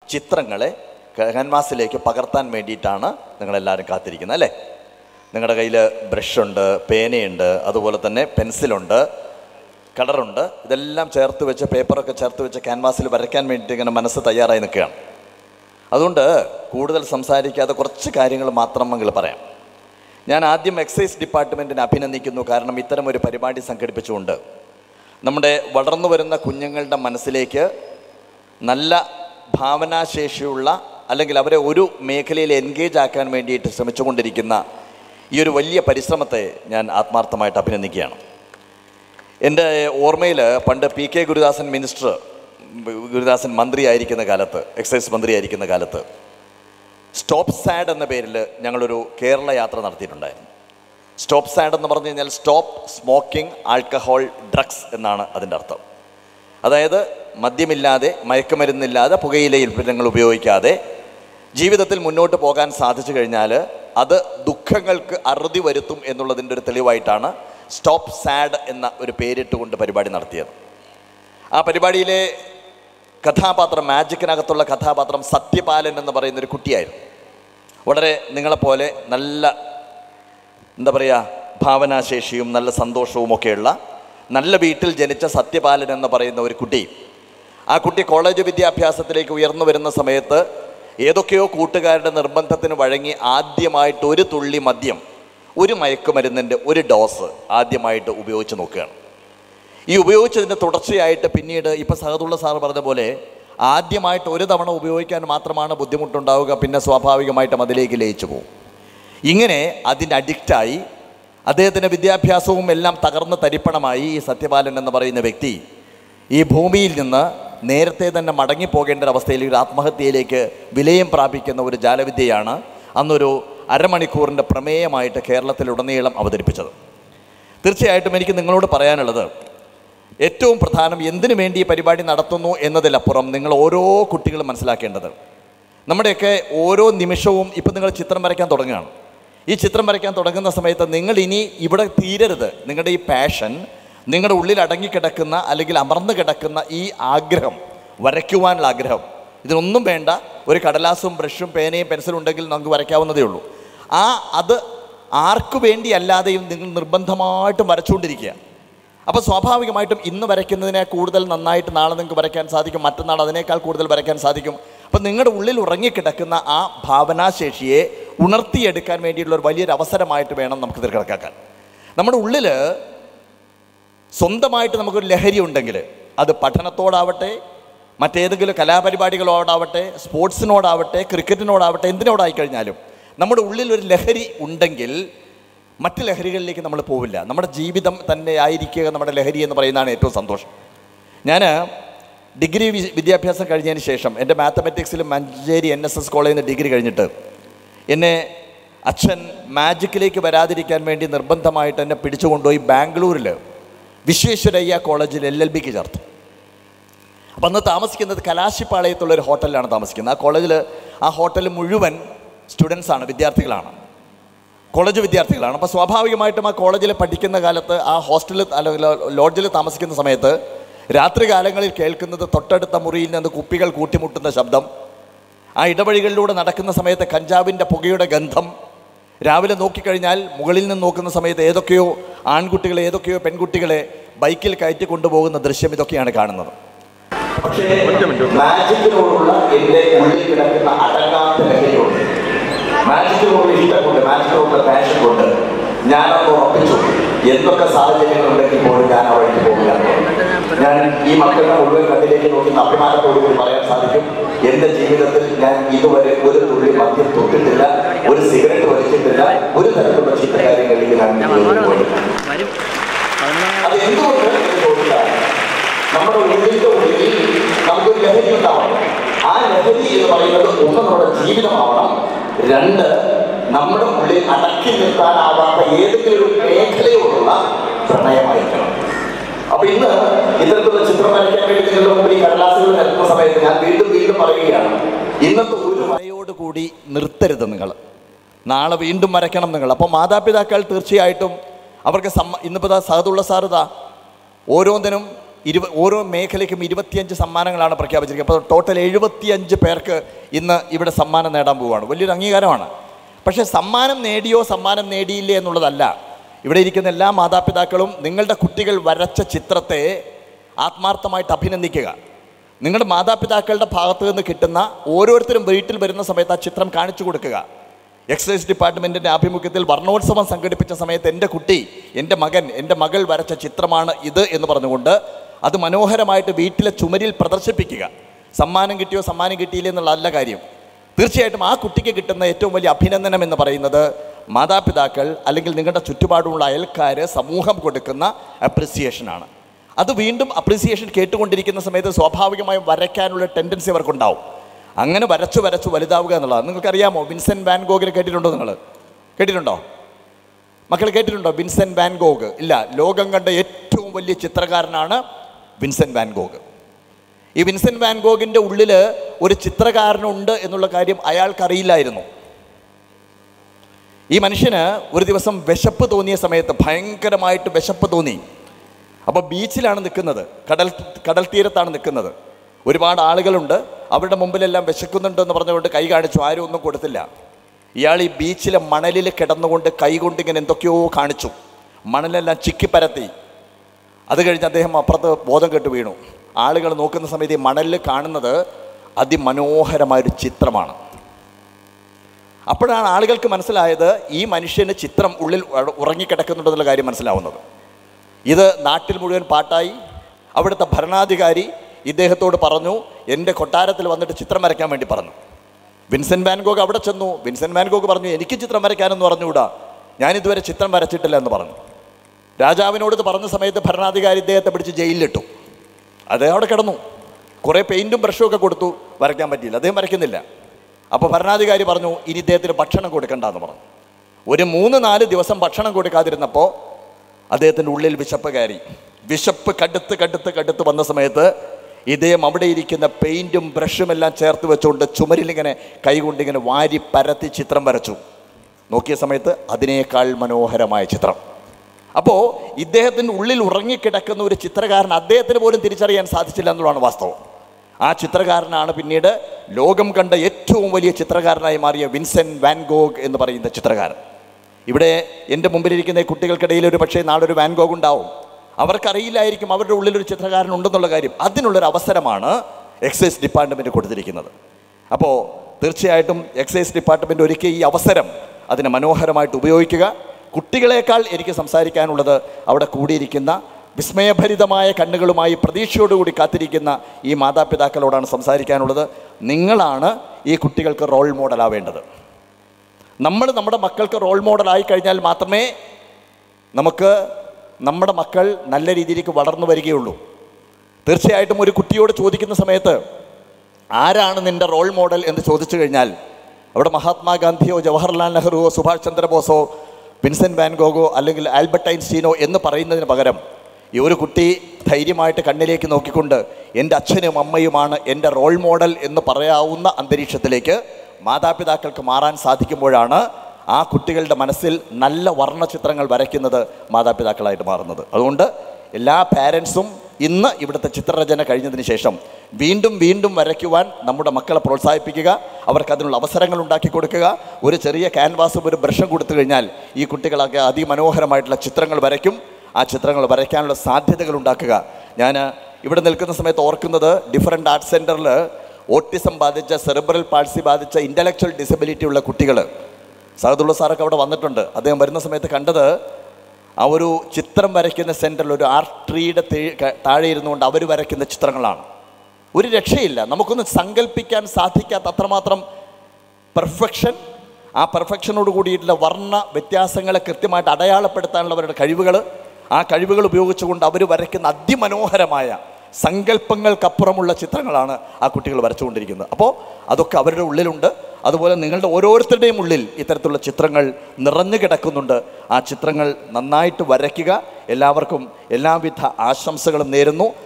ചിത്രങ്ങളെ ക്യാൻവാസിലേക്ക് പകർത്താൻ വേണ്ടിയിട്ടാണ് നിങ്ങളെല്ലാവരും കാത്തിരിക്കുന്നത് അല്ലേ നിങ്ങളുടെ കയ്യിൽ ബ്രഷുണ്ട് പേനയുണ്ട് അതുപോലെ തന്നെ പെൻസിലുണ്ട് കളറുണ്ട് ഇതെല്ലാം ചേർത്ത് വെച്ച് പേപ്പറൊക്കെ ചേർത്ത് വെച്ച് ക്യാൻവാസിൽ വരയ്ക്കാൻ വേണ്ടിയിട്ട് ഇങ്ങനെ മനസ്സ് തയ്യാറായി നിൽക്കുകയാണ് അതുകൊണ്ട് കൂടുതൽ സംസാരിക്കാതെ കുറച്ച് കാര്യങ്ങൾ മാത്രം എങ്കിൽ പറയാം ഞാൻ ആദ്യം എക്സൈസ് ഡിപ്പാർട്ട്മെൻറ്റിനെ അഭിനന്ദിക്കുന്നു കാരണം ഇത്തരം ഒരു പരിപാടി സംഘടിപ്പിച്ചുകൊണ്ട് നമ്മുടെ വളർന്നു വരുന്ന കുഞ്ഞുങ്ങളുടെ മനസ്സിലേക്ക് നല്ല ഭാവനാശേഷിയുള്ള അല്ലെങ്കിൽ അവരെ ഒരു മേഖലയിൽ എൻഗേജ് ആക്കാൻ വേണ്ടിയിട്ട് ശ്രമിച്ചുകൊണ്ടിരിക്കുന്ന ഈ ഒരു വലിയ പരിശ്രമത്തെ ഞാൻ ആത്മാർത്ഥമായിട്ട് അഭിനന്ദിക്കുകയാണ് എൻ്റെ ഓർമ്മയിൽ പണ്ട് P K Gurudasan minister Gurudasan മന്ത്രിയായിരിക്കുന്ന കാലത്ത് എക്സൈസ് മന്ത്രിയായിരിക്കുന്ന കാലത്ത് സ്റ്റോപ്പ് സാഡ് എന്ന പേരിൽ ഞങ്ങളൊരു കേരള യാത്ര നടത്തിയിട്ടുണ്ടായിരുന്നു സ്റ്റോപ്പ് സാഡ് എന്ന് പറഞ്ഞു കഴിഞ്ഞാൽ സ്റ്റോപ്പ് സ്മോക്കിംഗ് ആൽക്കഹോൾ ഡ്രഗ്സ് എന്നാണ് അതിൻ്റെ അർത്ഥം അതായത് മദ്യമില്ലാതെ മയക്കുമരുന്നില്ലാതെ പുകയില ഉൽപ്പന്നങ്ങൾ ഉപയോഗിക്കാതെ ജീവിതത്തിൽ മുന്നോട്ട് പോകാൻ സാധിച്ചു കഴിഞ്ഞാൽ അത് ദുഃഖങ്ങൾക്ക് അറുതി വരുത്തും എന്നുള്ളതിൻ്റെ ഒരു തെളിവായിട്ടാണ് സ്റ്റോപ്പ് സാഡ് എന്ന ഒരു പേരിട്ടുകൊണ്ട് പരിപാടി നടത്തിയത് ആ പരിപാടിയിലെ കഥാപാത്രം മാജിക്കിനകത്തുള്ള കഥാപാത്രം സത്യപാലൻ എന്ന് പറയുന്ന ഒരു കുട്ടിയായിരുന്നു വളരെ നിങ്ങളെപ്പോലെ നല്ല എന്താ പറയുക ഭാവനാശേഷിയും നല്ല സന്തോഷവും ഒക്കെയുള്ള നല്ല വീട്ടിൽ ജനിച്ച സത്യപാലൻ എന്ന് പറയുന്ന ഒരു കുട്ടി ആ കുട്ടി കോളേജ് വിദ്യാഭ്യാസത്തിലേക്ക് ഉയർന്നു വരുന്ന സമയത്ത് ഏതൊക്കെയോ കൂട്ടുകാരുടെ നിർബന്ധത്തിന് വഴങ്ങി ആദ്യമായിട്ട് ഒരു തുള്ളി മദ്യം ഒരു മയക്കുമരുന്നിൻ്റെ ഒരു ഡോസ് ആദ്യമായിട്ട് ഉപയോഗിച്ച് നോക്കുകയാണ് ഈ ഉപയോഗിച്ചതിൻ്റെ തുടർച്ചയായിട്ട് പിന്നീട് ഇപ്പം സഹദുള്ള സാർ പറഞ്ഞ പോലെ ആദ്യമായിട്ട് ഒരു തവണ ഉപയോഗിക്കാൻ മാത്രമാണ് ബുദ്ധിമുട്ടുണ്ടാവുക പിന്നെ സ്വാഭാവികമായിട്ടും അതിലേക്ക് ലയിച്ചു പോകും ഇങ്ങനെ അതിന് അഡിക്റ്റായി അദ്ദേഹത്തിൻ്റെ വിദ്യാഭ്യാസവും എല്ലാം തകർന്ന് തരിപ്പണമായി ഈ സത്യപാലൻ എന്ന് പറയുന്ന വ്യക്തി ഈ ഭൂമിയിൽ നിന്ന് നേരത്തെ തന്നെ മടങ്ങിപ്പോകേണ്ട ഒരു അവസ്ഥയിൽ ഒരു ആത്മഹത്യയിലേക്ക് വിലയം പ്രാപിക്കുന്ന ഒരു ജാലവിദ്യയാണ് അന്നൊരു അരമണിക്കൂറിൻ്റെ പ്രമേയമായിട്ട് കേരളത്തിലുടനീളം അവതരിപ്പിച്ചത് തീർച്ചയായിട്ടും എനിക്ക് നിങ്ങളോട് പറയാനുള്ളത് ഏറ്റവും പ്രധാനം എന്തിനു വേണ്ടി ഈ പരിപാടി നടത്തുന്നു എന്നതിലപ്പുറം നിങ്ങൾ ഓരോ കുട്ടികളും മനസ്സിലാക്കേണ്ടത് നമ്മുടെയൊക്കെ ഓരോ നിമിഷവും ഇപ്പം നിങ്ങൾ ചിത്രം വരയ്ക്കാൻ തുടങ്ങുകയാണ് ഈ ചിത്രം വരയ്ക്കാൻ തുടങ്ങുന്ന സമയത്ത് നിങ്ങൾ ഇനി ഇവിടെ തീരരുത് നിങ്ങളുടെ ഈ പാഷൻ നിങ്ങളുടെ ഉള്ളിൽ അടങ്ങിക്കിടക്കുന്ന അല്ലെങ്കിൽ അമർന്നു കിടക്കുന്ന ഈ ആഗ്രഹം വരയ്ക്കുവാനുള്ള ആഗ്രഹം ഇതിനൊന്നും വേണ്ട ഒരു കടലാസും ബ്രഷും പേനയും പെൻസിലും ഉണ്ടെങ്കിൽ നമുക്ക് വരയ്ക്കാവുന്നതേ ഉള്ളൂ ആ അത് ആർക്കു വേണ്ടിയല്ലാതെയും നിങ്ങൾ നിർബന്ധമായിട്ടും വരച്ചുകൊണ്ടിരിക്കുക അപ്പോൾ സ്വാഭാവികമായിട്ടും ഇന്ന് വരയ്ക്കുന്നതിനെ കൂടുതൽ നന്നായിട്ട് നാളെ നിങ്ങൾക്ക് വരയ്ക്കാൻ സാധിക്കും മറ്റന്നാൾ അതിനേക്കാൾ കൂടുതൽ വരയ്ക്കാൻ സാധിക്കും അപ്പം നിങ്ങളുടെ ഉള്ളിൽ ഉറങ്ങിക്കിടക്കുന്ന ആ ഭാവനാശേഷിയെ ഉണർത്തിയെടുക്കാൻ വേണ്ടിയുള്ള ഒരു വലിയൊരു അവസരമായിട്ട് വേണം നമുക്ക് ഇത് കണക്കാക്കാൻ നമ്മുടെ ഉള്ളിൽ സ്വന്തമായിട്ട് നമുക്കൊരു ലഹരി ഉണ്ടെങ്കിൽ അത് പഠനത്തോടാവട്ടെ മറ്റേതെങ്കിലും കലാപരിപാടികളോടാവട്ടെ സ്പോർട്സിനോടാവട്ടെ ക്രിക്കറ്റിനോടാവട്ടെ എന്തിനോടായി കഴിഞ്ഞാലും നമ്മുടെ ഉള്ളിൽ ഒരു ലഹരി ഉണ്ടെങ്കിൽ മറ്റ് ലഹരികളിലേക്ക് നമ്മൾ പോവില്ല നമ്മുടെ ജീവിതം തന്നെ ആയിരിക്കുക നമ്മുടെ ലഹരി എന്ന് പറയുന്നതാണ് ഏറ്റവും സന്തോഷം ഞാൻ ഡിഗ്രി വി- വിദ്യാഭ്യാസം കഴിഞ്ഞതിന് ശേഷം എൻ്റെ മാത്തമെറ്റിക്സിൽ മഞ്ചേരി എൻ എസ് എസ് കോളേജിൽ നിന്ന് ഡിഗ്രി കഴിഞ്ഞിട്ട് എന്നെ അച്ഛൻ മാജിക്കിലേക്ക് വരാതിരിക്കാൻ വേണ്ടി നിർബന്ധമായിട്ട് എന്നെ പിടിച്ചുകൊണ്ടുപോയി ബാംഗ്ലൂരിൽ വിശ്വേശ്വരയ്യ കോളേജിൽ എൽ എൽ ബിക്ക് ചേർത്തു അപ്പം അന്ന് താമസിക്കുന്നത് കലാശിപ്പാളയത്തുള്ള ഒരു ഹോട്ടലിലാണ് താമസിക്കുന്നത് ആ കോളേജിൽ ആ ഹോട്ടൽ മുഴുവൻ സ്റ്റുഡൻസാണ് വിദ്യാർത്ഥികളാണ് കോളേജ് വിദ്യാർത്ഥികളാണ് അപ്പോൾ സ്വാഭാവികമായിട്ടും ആ കോളേജിൽ പഠിക്കുന്ന കാലത്ത് ആ ഹോസ്റ്റലിൽ അല്ലെങ്കിൽ ലോഡ്ജിൽ താമസിക്കുന്ന സമയത്ത് രാത്രി കാലങ്ങളിൽ കേൾക്കുന്നത് തൊട്ടടുത്ത മുറിയിൽ നിന്ന് കുപ്പികൾ കൂട്ടിമുട്ടുന്ന ശബ്ദം ആ ഇടവഴികളിലൂടെ നടക്കുന്ന സമയത്ത് കഞ്ചാവിൻ്റെ പുകയുടെ ഗന്ധം രാവിലെ നോക്കിക്കഴിഞ്ഞാൽ മുകളിൽ നിന്ന് നോക്കുന്ന സമയത്ത് ഏതൊക്കെയോ ആൺകുട്ടികളെ ഏതൊക്കെയോ പെൺകുട്ടികളെ ബൈക്കിൽ കയറ്റി കൊണ്ടുപോകുന്ന ദൃശ്യം ഇതൊക്കെയാണ് കാണുന്നത് പക്ഷേ മാജിക്കിനോടുള്ള എൻ്റെ ഉള്ളിൽ കിടക്കുന്ന അടങ്ങാത്ത ലഹരിയുണ്ട് മാജിക്കിനോട് ഇഷ്ടം കൊണ്ട് മാജിക്കിനോടുള്ള പാഷൻ കൊണ്ട് ഞാനത് ഉറപ്പിച്ചു എന്തൊക്കെ സാഹചര്യങ്ങളുണ്ടെങ്കിൽ പോലും ഞാൻ ആ വഴിക്ക് പോകില്ല ഞാൻ ഈ മക്കളുടെ മുഴുവൻ കണ്ണിലേക്ക് നോക്കുന്ന അഭിമാനത്തോടു കൂടി പറയാൻ സാധിക്കും എൻ്റെ ജീവിതത്തിൽ ഞാൻ ഇതുവരെ ഒരു തുള്ളി മദ്യം തൊട്ടിട്ടില്ല ഒരു സിഗരറ്റ് വലിച്ചിട്ടില്ല ഒരു തരത്തിലുള്ള ചീത്ത കാര്യങ്ങളിലേക്ക് ഞാൻ ജീവിതത്തിൽ പോയിട്ടില്ല അത് എന്തുകൊണ്ട് എന്ന് ചോദിച്ചാൽ നമ്മുടെ ഉള്ളിന്റെ ഉള്ളിൽ നമുക്കൊരു ലഹരി ഉണ്ടാവണം ആ ലഹരി എന്ന് പറയുന്നത് ഒന്ന് നമ്മുടെ ജീവിതമാവണം രണ്ട് നമ്മുടെ ഉള്ളിൽ അടക്കി നിർത്താനാവാത്ത ഏതെങ്കിലും ഒരു മേഖലയോടുള്ള പ്രണയമായിരിക്കണം അപ്പൊ ഇന്ന് ഇത്തരത്തിലുള്ള ചിത്രം വരയ്ക്കാൻ വേണ്ടി നിങ്ങളുടെ മുമ്പിൽ ഈ കടലാസുകൾ നിൽക്കുന്ന സമയത്ത് ഞാൻ വീണ്ടും വീണ്ടും പറയുകയാണ് ഇന്നത്തെ ഒരു വരയോട് കൂടി നിർത്തരുത് നിങ്ങൾ നാളെ വീണ്ടും വരയ്ക്കണം നിങ്ങൾ അപ്പോൾ മാതാപിതാക്കൾ തീർച്ചയായിട്ടും അവർക്ക് സമ്മ ഇന്നിപ്പോൾ ദാ സഹദുള്ള സാറുതാ ഓരോന്നിനും ഇരുപ ഓരോ മേഖലയ്ക്കും ഇരുപത്തിയഞ്ച് സമ്മാനങ്ങളാണ് പ്രഖ്യാപിച്ചിരിക്കുന്നത് അപ്പോൾ ടോട്ടൽ എഴുപത്തിയഞ്ച് പേർക്ക് ഇന്ന് ഇവിടെ സമ്മാനം നേടാൻ പോവുകയാണ് വലിയൊരു അംഗീകാരമാണ് പക്ഷേ സമ്മാനം നേടിയോ സമ്മാനം നേടിയില്ലേ എന്നുള്ളതല്ല ഇവിടെ ഇരിക്കുന്ന എല്ലാ മാതാപിതാക്കളും നിങ്ങളുടെ കുട്ടികൾ വരച്ച ചിത്രത്തെ ആത്മാർത്ഥമായിട്ട് അഭിനന്ദിക്കുക നിങ്ങളുടെ മാതാപിതാക്കളുടെ ഭാഗത്തു നിന്ന് കിട്ടുന്ന ഓരോരുത്തരും വീട്ടിൽ വരുന്ന സമയത്ത് ആ ചിത്രം കാണിച്ചു കൊടുക്കുക എക്സൈസ് ഡിപ്പാർട്ട്മെൻറ്റിൻ്റെ ആഭിമുഖ്യത്തിൽ വർണ്ണോത്സവം സംഘടിപ്പിച്ച സമയത്ത് എൻ്റെ കുട്ടി എൻ്റെ മകൻ എൻ്റെ മകൾ വരച്ച ചിത്രമാണ് ഇത് എന്ന് പറഞ്ഞുകൊണ്ട് അത് മനോഹരമായിട്ട് വീട്ടിലെ ചുമരിൽ പ്രദർശിപ്പിക്കുക സമ്മാനം കിട്ടിയോ സമ്മാനം കിട്ടിയില്ലേ എന്നുള്ളതല്ല കാര്യം തീർച്ചയായിട്ടും ആ കുട്ടിക്ക് കിട്ടുന്ന ഏറ്റവും വലിയ അഭിനന്ദനം എന്ന് പറയുന്നത് മാതാപിതാക്കൾ അല്ലെങ്കിൽ നിങ്ങളുടെ ചുറ്റുപാടുമുള്ള അയൽക്കാർ സമൂഹം കൊടുക്കുന്ന അപ്രിസിയേഷനാണ് അത് വീണ്ടും അപ്രിസിയേഷൻ കേട്ടുകൊണ്ടിരിക്കുന്ന സമയത്ത് സ്വാഭാവികമായും വരയ്ക്കാനുള്ള ടെൻഡൻസി അവർക്കുണ്ടാവും അങ്ങനെ വരച്ചു വരച്ചു വലുതാവുക എന്നുള്ളതാണ് നിങ്ങൾക്കറിയാമോ വിൻസെന്റ് വാൻ ഗോഗിനെ കേട്ടിട്ടുണ്ടോ നിങ്ങൾ കേട്ടിട്ടുണ്ടോ മക്കൾ കേട്ടിട്ടുണ്ടോ വിൻസെന്റ് വാൻ ഗോഗ് ഇല്ല ലോകം കണ്ട ഏറ്റവും വലിയ ചിത്രകാരനാണ് വിൻസെന്റ് വാൻ ഗോഗ് ഈ വിൻസെന്റ് വാൻ ഗോഗിൻ്റെ ഉള്ളിൽ ഒരു ചിത്രകാരനുണ്ട് എന്നുള്ള കാര്യം അയാൾക്കറിയില്ലായിരുന്നു ഈ മനുഷ്യന് ഒരു ദിവസം വിശപ്പ് തോന്നിയ സമയത്ത് ഭയങ്കരമായിട്ട് വിശപ്പ് തോന്നി അപ്പോൾ ബീച്ചിലാണ് നിൽക്കുന്നത് കടൽ കടൽ തീരത്താണ് നിൽക്കുന്നത് ഒരുപാട് ആളുകളുണ്ട് അവരുടെ മുമ്പിലെല്ലാം വിശക്കുന്നുണ്ട് എന്ന് പറഞ്ഞുകൊണ്ട് കൈ കാണിച്ചു ആരും ഒന്നും കൊടുത്തില്ല ഇയാൾ ഈ ബീച്ചിലെ മണലിൽ കിടന്നുകൊണ്ട് കൈ കൊണ്ട് ഇങ്ങനെ എന്തൊക്കെയോ കാണിച്ചു മണലെല്ലാം ചിക്കിപ്പരത്തി അത് കഴിഞ്ഞ് അദ്ദേഹം അപ്പുറത്ത് ബോധം കെട്ട് വീണു ആളുകൾ നോക്കുന്ന സമയത്ത് ഈ മണലിൽ കാണുന്നത് അതിമനോഹരമായൊരു ചിത്രമാണ് അപ്പോഴാണ് ആളുകൾക്ക് മനസ്സിലായത് ഈ മനുഷ്യന് ചിത്രം ഉള്ളിൽ ഉ- ഉറങ്ങിക്കിടക്കുന്നുണ്ടെന്നുള്ള കാര്യം മനസ്സിലാവുന്നത് ഇത് നാട്ടിൽ മുഴുവൻ പാട്ടായി അവിടുത്തെ ഭരണാധികാരി ഇദ്ദേഹത്തോട് പറഞ്ഞു എൻ്റെ കൊട്ടാരത്തിൽ വന്നിട്ട് ചിത്രം വരയ്ക്കാൻ വേണ്ടി പറഞ്ഞു വിൻസെന്റ് വാൻഗോഗ് അവിടെ ചെന്നു വിൻസെന്റ് വാൻഗോഗ് പറഞ്ഞു എനിക്ക് ചിത്രം വരയ്ക്കാനെന്ന് പറഞ്ഞുകൂടാ ഞാൻ ഇതുവരെ ചിത്രം വരച്ചിട്ടില്ല എന്ന് പറഞ്ഞു രാജാവിനോട് ഇത് പറഞ്ഞ സമയത്ത് ഭരണാധികാരി ഇദ്ദേഹത്തെ പിടിച്ച് ജയിലിലിട്ടു അദ്ദേഹം അവിടെ കിടന്നു കുറേ പെയിൻറ്റും ബ്രഷും ഒക്കെ കൊടുത്തു വരയ്ക്കാൻ പറ്റിയില്ല അദ്ദേഹം വരയ്ക്കുന്നില്ല അപ്പോൾ ഭരണാധികാരി പറഞ്ഞു ഇനി ഇദ്ദേഹത്തിന് ഭക്ഷണം കൊടുക്കണ്ടെന്ന് പറഞ്ഞു ഒരു മൂന്ന് നാല് ദിവസം ഭക്ഷണം കൊടുക്കാതിരുന്നപ്പോൾ അദ്ദേഹത്തിൻ്റെ ഉള്ളിൽ വിശപ്പ് കയറി വിശപ്പ് കടുത്ത് കടുത്ത് കടുത്ത് വന്ന സമയത്ത് ഇദ്ദേഹം അവിടെ ഇരിക്കുന്ന പെയിൻറ്റും ബ്രഷും എല്ലാം ചേർത്ത് വെച്ചുകൊണ്ട് ചുമരിലിങ്ങനെ കൈകൊണ്ട് ഇങ്ങനെ വാരി പരത്തി ചിത്രം വരച്ചു നോക്കിയ സമയത്ത് അതിനേക്കാൾ മനോഹരമായ ചിത്രം അപ്പോൾ ഇദ്ദേഹത്തിൻ്റെ ഉള്ളിൽ ഉറങ്ങിക്കിടക്കുന്ന ഒരു ചിത്രകാരൻ അദ്ദേഹത്തിന് പോലും തിരിച്ചറിയാൻ സാധിച്ചില്ല എന്നുള്ളതാണ് വാസ്തവം ആ ചിത്രകാരനാണ് പിന്നീട് ലോകം കണ്ട ഏറ്റവും വലിയ ചിത്രകാരനായി മാറിയ വിൻസെന്റ് വാൻഗോഗ് എന്ന് പറയുന്ന ചിത്രകാരൻ ഇവിടെ എൻ്റെ മുമ്പിലിരിക്കുന്ന ഈ കുട്ടികൾക്കിടയിൽ ഒരു പക്ഷേ നാളെ ഒരു വാൻഗോഗ് ഉണ്ടാവും അവർക്കറിയില്ലായിരിക്കും അവരുടെ ഉള്ളിൽ ഒരു ചിത്രകാരൻ ഉണ്ടെന്നുള്ള കാര്യം അതിനുള്ളൊരു അവസരമാണ് എക്സൈസ് ഡിപ്പാർട്ട്മെൻറ്റ് കൊടുത്തിരിക്കുന്നത് അപ്പോൾ തീർച്ചയായിട്ടും എക്സൈസ് ഡിപ്പാർട്ട്മെൻറ്റ് ഒരുക്കിയ ഈ അവസരം അതിനെ മനോഹരമായിട്ട് ഉപയോഗിക്കുക കുട്ടികളെക്കാൾ എനിക്ക് സംസാരിക്കാനുള്ളത് അവിടെ കൂടിയിരിക്കുന്ന വിസ്മയഭരിതമായ കണ്ണുകളുമായി പ്രതീക്ഷയോടുകൂടി കാത്തിരിക്കുന്ന ഈ മാതാപിതാക്കളോടാണ് സംസാരിക്കാനുള്ളത് നിങ്ങളാണ് ഈ കുട്ടികൾക്ക് റോൾ മോഡലാവേണ്ടത് നമ്മൾ നമ്മുടെ മക്കൾക്ക് റോൾ മോഡലായി കഴിഞ്ഞാൽ മാത്രമേ നമുക്ക് നമ്മുടെ മക്കൾ നല്ല രീതിയിലേക്ക് വളർന്നു വരികയുള്ളൂ തീർച്ചയായിട്ടും ഒരു കുട്ടിയോട് ചോദിക്കുന്ന സമയത്ത് ആരാണ് നിൻ്റെ റോൾ മോഡൽ എന്ന് ചോദിച്ചു കഴിഞ്ഞാൽ അവിടെ മഹാത്മാഗാന്ധിയോ ജവഹർലാൽ നെഹ്റുവോ സുഭാഷ് ചന്ദ്രബോസോ വിൻസെന്റ് വാൻഗോഗോ അല്ലെങ്കിൽ ആൽബർട്ട് ഐൻസ്റ്റീനോ എന്ന് പറയുന്നതിന് പകരം ഈ ഒരു കുട്ടി ധൈര്യമായിട്ട് കണ്ണിലേക്ക് നോക്കിക്കൊണ്ട് എൻ്റെ അച്ഛനും അമ്മയുമാണ് എൻ്റെ റോൾ മോഡൽ എന്ന് പറയാവുന്ന അന്തരീക്ഷത്തിലേക്ക് മാതാപിതാക്കൾക്ക് മാറാൻ സാധിക്കുമ്പോഴാണ് ആ കുട്ടികളുടെ മനസ്സിൽ നല്ല വർണ്ണചിത്രങ്ങൾ വരയ്ക്കുന്നത് മാതാപിതാക്കളായിട്ട് മാറുന്നത് അതുകൊണ്ട് എല്ലാ പാരൻസും ഇന്ന് ഇവിടുത്തെ ചിത്രരചന കഴിഞ്ഞതിന് ശേഷം വീണ്ടും വീണ്ടും വരയ്ക്കുവാൻ നമ്മുടെ മക്കളെ പ്രോത്സാഹിപ്പിക്കുക അവർക്ക് അതിനുള്ള അവസരങ്ങൾ ഉണ്ടാക്കി കൊടുക്കുക ഒരു ചെറിയ ക്യാൻവാസും ഒരു ബ്രഷും കൊടുത്തു കഴിഞ്ഞാൽ ഈ കുട്ടികളൊക്കെ അതിമനോഹരമായിട്ടുള്ള ചിത്രങ്ങൾ വരയ്ക്കും ആ ചിത്രങ്ങൾ വരയ്ക്കാനുള്ള സാധ്യതകൾ ഉണ്ടാക്കുക ഞാൻ ഇവിടെ നിൽക്കുന്ന സമയത്ത് ഓർക്കുന്നത് ഡിഫറെൻ്റ് ആർട്ട് സെൻറ്ററിൽ ഓട്ടിസം ബാധിച്ച സെറിബ്രൽ പാൾസി ബാധിച്ച ഇൻ്റലക്ച്വൽ ഡിസബിലിറ്റി ഉള്ള കുട്ടികൾ സഹദുള്ള സാറൊക്കെ അവിടെ വന്നിട്ടുണ്ട് അദ്ദേഹം വരുന്ന സമയത്ത് കണ്ടത് ആ ഒരു ചിത്രം വരയ്ക്കുന്ന സെൻറ്ററിൽ ഒരു ആർട്രിയുടെ താഴെ ഇരുന്നുകൊണ്ട് അവർ വരയ്ക്കുന്ന ചിത്രങ്ങളാണ് ഒരു രക്ഷയില്ല നമുക്കൊന്ന് സങ്കല്പിക്കാൻ സാധിക്കാത്ത അത്രമാത്രം പെർഫെക്ഷൻ ആ പെർഫെക്ഷനോട് കൂടിയിട്ടുള്ള വർണ്ണ വ്യത്യാസങ്ങളെ കൃത്യമായിട്ട് അടയാളപ്പെടുത്താനുള്ള അവരുടെ കഴിവുകൾ ആ കഴിവുകൾ ഉപയോഗിച്ചുകൊണ്ട് അവർ വരയ്ക്കുന്ന അതിമനോഹരമായ സങ്കല്പങ്ങൾക്കപ്പുറമുള്ള ചിത്രങ്ങളാണ് ആ കുട്ടികൾ വരച്ചുകൊണ്ടിരിക്കുന്നത് അപ്പോൾ അതൊക്കെ അവരുടെ ഉള്ളിലുണ്ട് അതുപോലെ നിങ്ങളുടെ ഓരോരുത്തരുടെയും ഉള്ളിൽ ഇത്തരത്തിലുള്ള ചിത്രങ്ങൾ നിറഞ്ഞു കിടക്കുന്നുണ്ട് ആ ചിത്രങ്ങൾ നന്നായിട്ട് വരയ്ക്കുക എല്ലാവർക്കും എല്ലാവിധ ആശംസകളും നേരുന്നു